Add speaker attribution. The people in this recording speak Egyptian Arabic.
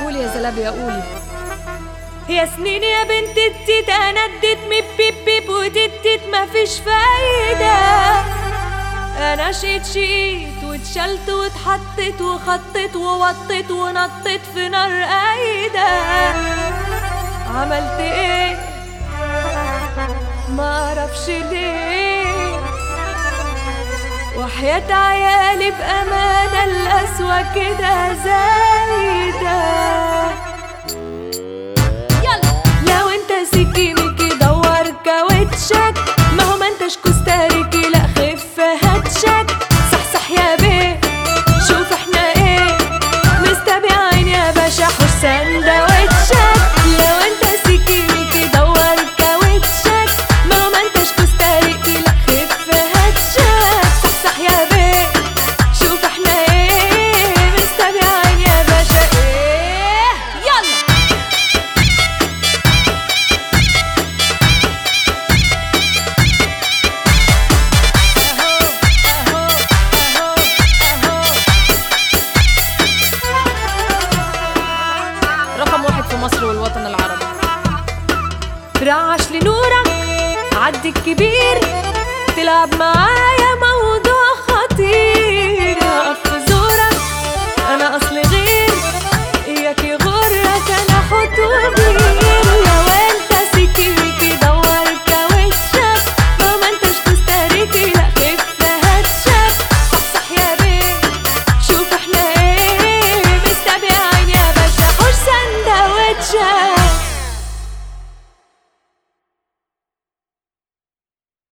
Speaker 1: قولي يا زلابيا قولي
Speaker 2: يا سنين يا بنت التيت انا اديت مي بيب بيب وتتت مفيش فايدة انا شيت شيت واتشلت واتحطت وخطت ووطت ونطت في نار قايدة عملت ايه معرفش ليه وحياة عيالي بأمانة القسوة كده زايدة لو انت سكينك دور كاوتشك ما هو ما انتش كوستاريكي لا خف هاتشك صحصح يا بيه شوف احنا ايه مستبيعين يا باشا حوش سندوتشك لو انت سكينك دور كاوتشك ما هو ما انتش كوستاريكي لا خف هاتشك صحصح يا بيه شوف احنا ايه مستبيعين يا باشا ايه يلا
Speaker 1: رقم واحد في مصر والوطن العربي
Speaker 2: رعش لنورك عدي الكبير تلعب معايا